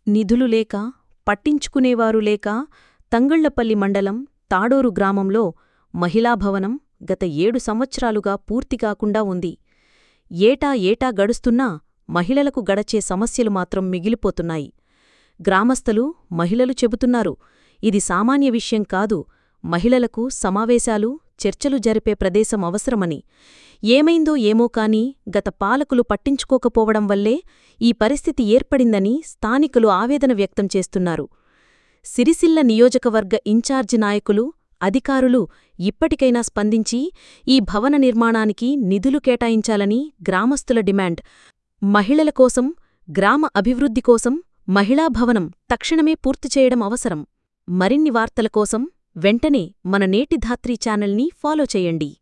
నిధులు లేక పట్టించుకునేవారు లేక తంగళ్లపల్లి మండలం తాడూరు గ్రామంలో మహిళా భవనం గత ఏడు సంవత్సరాలుగా పూర్తికాకుండా ఉంది ఏటా ఏటా గడుస్తున్నా మహిళలకు గడచే సమస్యలు మాత్రం మిగిలిపోతున్నాయి గ్రామస్థలు మహిళలు చెబుతున్నారు ఇది సామాన్య విషయం కాదు మహిళలకు సమావేశాలు చర్చలు జరిపే ప్రదేశం అవసరమని ఏమైందో ఏమో కాని గత పాలకులు పట్టించుకోకపోవడం వల్లే ఈ పరిస్థితి ఏర్పడిందని స్థానికులు ఆవేదన వ్యక్తం చేస్తున్నారు సిరిసిల్ల నియోజకవర్గ ఇన్ఛార్జి నాయకులు అధికారులు ఇప్పటికైనా స్పందించి ఈ భవన నిర్మాణానికి నిధులు కేటాయించాలని గ్రామస్తుల డిమాండ్ మహిళల కోసం గ్రామ అభివృద్ధి కోసం మహిళా భవనం తక్షణమే పూర్తి చేయడం అవసరం మరిన్ని వార్తల కోసం వెంటనే మన నేటి ధాత్రి ఛానల్ని ఫాలో చేయండి